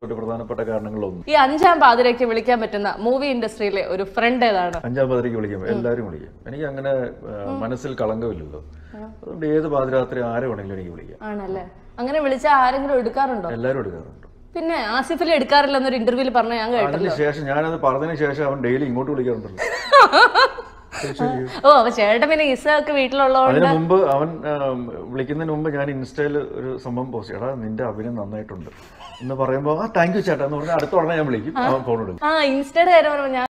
ഒരു പ്രധാനപ്പെട്ട കാരണങ്ങളൊന്നും ഈ അഞ്ചാം പാതിരയ്ക്ക് വിളിക്കാൻ പറ്റുന്ന മൂവി ഇൻഡസ്ട്രിയിലെ ഒരു ഫ്രണ്ട് ഏതാണ് അഞ്ചാം പാതിരയ്ക്ക് വിളിക്കും എല്ലാവരും വിളിക്കും എനിക്ക് അങ്ങനെ ആ, മനസ്സിൽ കളങ്കമില്ലല്ലോ അതുകൊണ്ട് ഏത് പാതിരാത്രി ആരെ വേണമെങ്കിലും എനിക്ക് വിളിക്കാം ആണല്ലേ അങ്ങനെ വിളിച്ചാൽ ആരെങ്കിലും എടുക്കാറുണ്ടോ എല്ലാവരും എടുക്കാറുണ്ട് പിന്നെ ആസിഫിൽ എടുക്കാറില്ല എന്നൊരു ഇന്റർവ്യൂവിൽ പറഞ്ഞ ഞാൻ കേട്ടു അതിന് ശേഷം ഞാനത് പറഞ്ഞതിന് ശേഷം അവൻ ഡെയിലി ഇങ്ങോട്ട് വിളിക്കാറുണ്ടല്ലോ ശരി. ഓ അപ്പൊ ചേട്ടൻ പിന്നെ ഇസ ഒക്കെ വീട്ടിലുള്ളതുകൊണ്ട് അതിന് മുമ്പ് അവൻ ആം, വിളിക്കുന്നതിന് മുമ്പ് ഞാൻ ഇൻസ്റ്റയിൽ ഒരു സംഭവം പോസ്റ്റ് എടാ നിന്റെ അഭിനയം നന്നായിട്ടുണ്ട് എന്ന് പറയുമ്പോൾ ആ താങ്ക് യു ചേട്ടാ എന്ന് പറഞ്ഞാൽ അടുത്ത ഉടനെ ഞാൻ വിളിക്കും അവൻ ഫോൺ എടുക്കും ആ ഇൻസ്റ്റയുടെ കാര്യം പറയുമ്പോൾ ഞാൻ